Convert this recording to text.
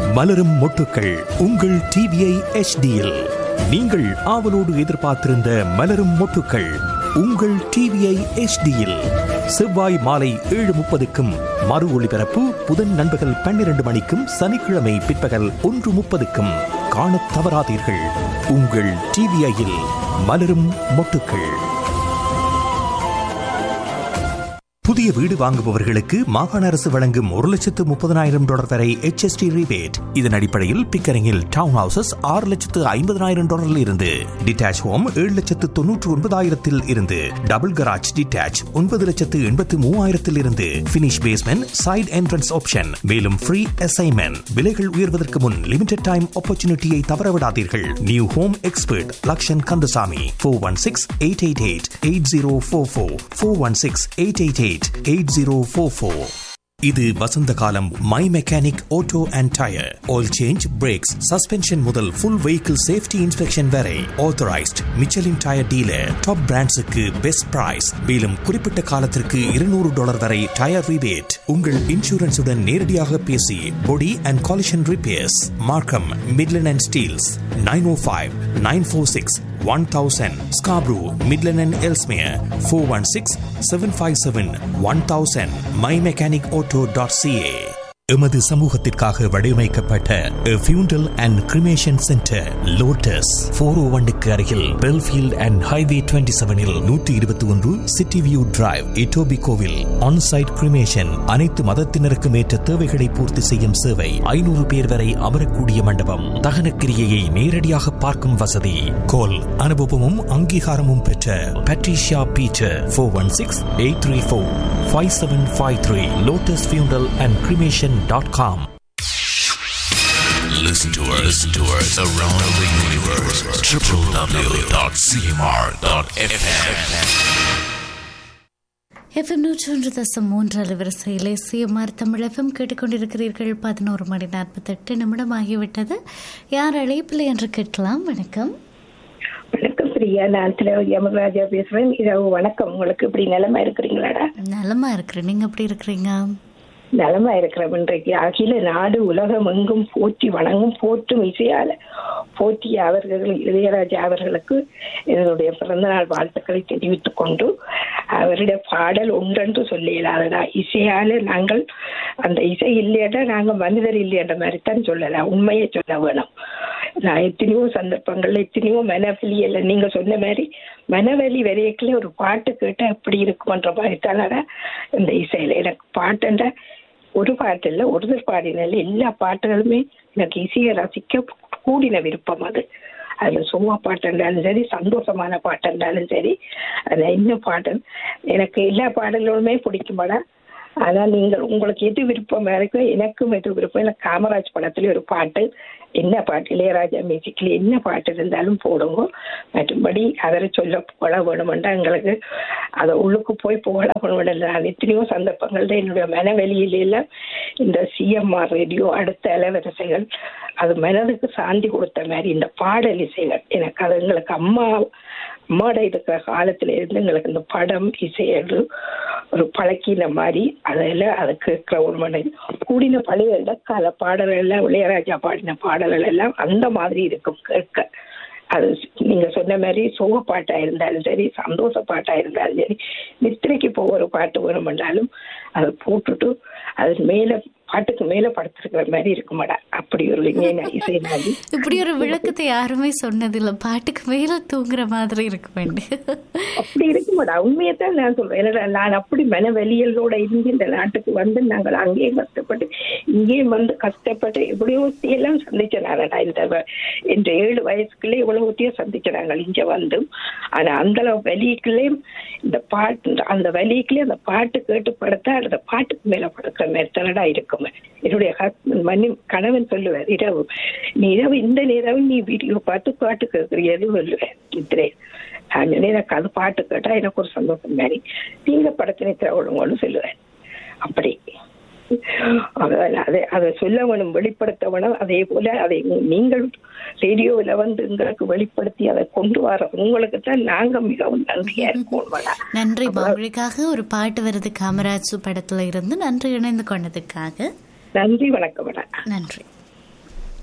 மலரும் மொட்டுக்கள் உங்கள் டிவிஐ எச்டியில் நீங்கள் ஆவலோடு எதிர்பார்த்திருந்த மலரும் மொட்டுக்கள் உங்கள் டிவிஐ எச்டியில் செவ்வாய் மாலை ஏழு முப்பதுக்கும் மறு ஒளிபரப்பு புதன் நண்பகல் பன்னிரண்டு மணிக்கும் சனிக்கிழமை பிற்பகல் ஒன்று முப்பதுக்கும் காணத் தவறாதீர்கள் உங்கள் டிவிஐயில் மலரும் மொட்டுக்கள் புதிய வீடு வாங்குபவர்களுக்கு மாகாண அரசு வழங்கும் ஒரு லட்சத்து முப்பதனாயிரம் டாலர் வரை HST rebate இதன் அடிப்படையில் பிக்கரிங்கில் டவுன் ஹவுசஸ் ஆறு லட்சத்து ஐம்பதனாயிரம் டாலரில் இருந்து டிட்டாச் ஹோம் ஏழு லட்சத்து தொன்னூற்று ஒன்பதாயிரத்தில் இருந்து டபுள் கராஜ் டிட்டாச் ஒன்பது லட்சத்து எண்பத்து மூவாயிரத்தில் இருந்து finish basement side entrance option மேலும் ஃப்ரீ அசைன்மெண்ட் விலைகள் உயர்வதற்கு முன் லிமிடெட் டைம் ஆப்பர்ச்சுனிட்டியை தவறவிடாதீர்கள் new home expert Lakshan Kandasamy four one six eight eight eight eight zero four four four one six eight eight eight eight zero four four இது வசந்த காலம் my mechanic auto and tyre oil change brakes suspension முதல் full vehicle safety inspection வரை authorised Michelin tyre dealer top பிராண்ட்ஸுக்கு best price மேலும் குறிப்பிட்ட காலத்திற்கு இருநூறு டாலர் வரை டயர் ரிபேட் உங்கள் இன்சூரன்ஸுடன் நேரடியாக பேசி body and collision repairs Markham Midland and Steels nine O five nine four six one thousand Scarborough Midland and Ellesmere four one six seven five seven one thousand my mechanic auto dot CA எமது சமூகத்திற்காக வடிவமைக்கப்பட்ட funeral and cremation centre Lotus four O ஒன்னுக்கு அருகில் Belfield and highway twenty செவனில் நூற்றி இருபத்தி ஒன்று city view drive இட்டோபி கோவில் ஆன்சைட் கிரிமேஷன் அனைத்து மதத்தினருக்கும் ஏற்ற தேவைகளை பூர்த்தி செய்யும் சேவை ஐநூறு பேர் வரை அமரக்கூடிய மண்டபம் தகன கிரியையை நேரடியாக பார்க்கும் வசதி கோல் அனுபவமும் அங்கீகாரமும் பெற்ற Patricia Peter four one six eight three four five seven five three Lotus funeral and cremation dot com Listen to us, listen to us around the universe. www.cmr.fm. FM நூற்றொன்று தசம் மூன்று அலைவரிசையிலே சிஎம்ஆர் தமிழ் எஃப்எம் கேட்டுக்கொண்டிருக்கிறீர்கள் பதினோரு மணி நாற்பத்தெட்டு நிமிடம் ஆகிவிட்டது யார் அழைப்பில்லை என்று கேட்கலாம் வணக்கம் வணக்கம் பிரியா நான் திலகவதி அமர்ராஜா பேசுறேன் இரவு வணக்கம் உங்களுக்கு இப்படி நிலைமை இருக்கிறீங்களாடா நலமா இருக்கிறேன் நீங்க எப்படி இருக்கிறீங்க நலமா இருக்கிறோம் இன்றைக்கு அகில நாடு உலகம் எங்கும் போற்றி வணங்கும் போற்றும் இசையால போற்றிய அவர்கள் இளையராஜா அவர்களுக்கு என்னுடைய பிறந்தநாள் வாழ்த்துக்களை தெரிவித்துக் கொண்டு அவருடைய பாடல் ஒன்றென்று சொல்ல இயலாதடா இசையால நாங்கள் அந்த இசை இல்லையடா நாங்கள் மனிதர் இல்லையன்ற மாதிரி தான் சொல்லலாம் உண்மையை சொல்ல வேணும் நான் எத்தனையோ சந்தர்ப்பங்கள்ல எத்தனையோ மனவலி இல்லை நீங்க சொன்ன மாதிரி மனவலி வரையக்குள்ள ஒரு பாட்டு கேட்டா எப்படி இருக்குமன்ற மாதிரி தானடா இந்த இசையில எனக்கு பாட்டுன்ற ஒரு பாட்டு இல்லை ஒருத்தர் பாடினால எல்லா பாட்டுகளுமே எனக்கு இசையை ரசிக்க கூடின விருப்பம் அது அதுல சும்மா பாட்டு இருந்தாலும் சரி சந்தோஷமான பாட்டு இருந்தாலும் சரி அது என்ன பாட்டு எனக்கு எல்லா பாடல்களுமே பிடிக்குமாடா ஆனா நீங்கள் உங்களுக்கு எது விருப்பம் இருக்கோ எனக்கும் எது விருப்பம் எனக்கு காமராஜ் படத்துல ஒரு பாட்டு என்ன பாட்டு இளையராஜா மியூசிக்ல என்ன பாட்டு இருந்தாலும் போடுங்க மற்றபடி அவரை சொல்ல புகழ வேணுமெண்டா எங்களுக்கு அதை உள்ளுக்கு போய் புகழ வேணும் நான் எத்தனையோ சந்தர்ப்பங்கள்ல என்னுடைய மனவெளியில எல்லாம் இந்த சிஎம்ஆர் ரேடியோ அடுத்த அலைவரிசைகள் அது மனதுக்கு சாந்தி கொடுத்த மாதிரி இந்த பாடல் இசைகள் எனக்கு அது எங்களுக்கு அம்மா அம்மாட இருக்கிற காலத்துல இருந்து எங்களுக்கு இந்த படம் இசைகள் ஒரு பழக்கின மாதிரி அதெல்லாம் அது கேட்கிற ஒரு மனை கூடின பழைய கால பாடல்கள் எல்லாம் இளையராஜா பாடின பாடல்கள் எல்லாம் அந்த மாதிரி இருக்கும் கேட்க அது நீங்க சொன்ன மாதிரி சோக பாட்டா இருந்தாலும் சரி சந்தோஷ பாட்டா இருந்தாலும் சரி நித்திரைக்கு போக ஒரு பாட்டு வேணுமென்றாலும் அதை போட்டுட்டு அது மேல பாட்டுக்கு மேல படுத்திருக்கிற மாதிரி இருக்குமாடா அப்படி ஒரு இணைய இசை நாடி இப்படி ஒரு விளக்கத்தை யாருமே சொன்னதில்லை பாட்டுக்கு மேல தூங்குற மாதிரி இருக்க வேண்டிய அப்படி இருக்குமாடா உண்மையத்தான் நான் சொல்றேன் என்னடா நான் அப்படி மனவெளியலோட இருந்து இந்த நாட்டுக்கு வந்து நாங்கள் அங்கேயும் கஷ்டப்பட்டு இங்கேயும் வந்து கஷ்டப்பட்டு எப்படியோ எல்லாம் சந்திச்சேன் நானடா இந்த வ- இந்த ஏழு வயசுக்குள்ளே இவ்வளவு ஒத்தியும் சந்திச்சேன் நாங்கள் இங்க வந்து ஆனா அந்த அளவு வலிக்குள்ளேயும் இந்த பாட்டு அந்த வலிக்குள்ளே அந்த பாட்டு கேட்டு படுத்தா அந்த பாட்டுக்கு மேல படுக்கிற மாதிரி தானடா இருக்குமே என்னுடைய ஹஸ்பண்ட் மன்னி கணவன் சொல்லுவார் இரவு நீ இரவு இந்த நேரம் நீ வீடியோ பார்த்து பாட்டு கேட்கறியது சொல்லுவேன் இத்திரே நான் சொன்னேன், எனக்கு அது பாட்டு கேட்டா எனக்கு ஒரு சந்தோஷம் மாதிரி நீங்க படத்தினை திரவணுங்கன்னு சொல்லுவேன் அப்படி அதான் அதை அதை சொல்ல வேணும் வெளிப்படுத்த வேணும் அதே போல அதை நீங்கள் ரேடியோவில் வந்து எங்களுக்கு வெளிப்படுத்தி அதை கொண்டு வர உங்களுக்கு தான் நாங்க மிகவும் நன்றியா இருக்கோம் மேடா. நன்றி உங்களுக்காக ஒரு பாட்டு வருது காமராஜ் படத்துல இருந்து நன்றி இணைந்து கொண்டதுக்காக நன்றி வணக்கம் மேடம் நன்றி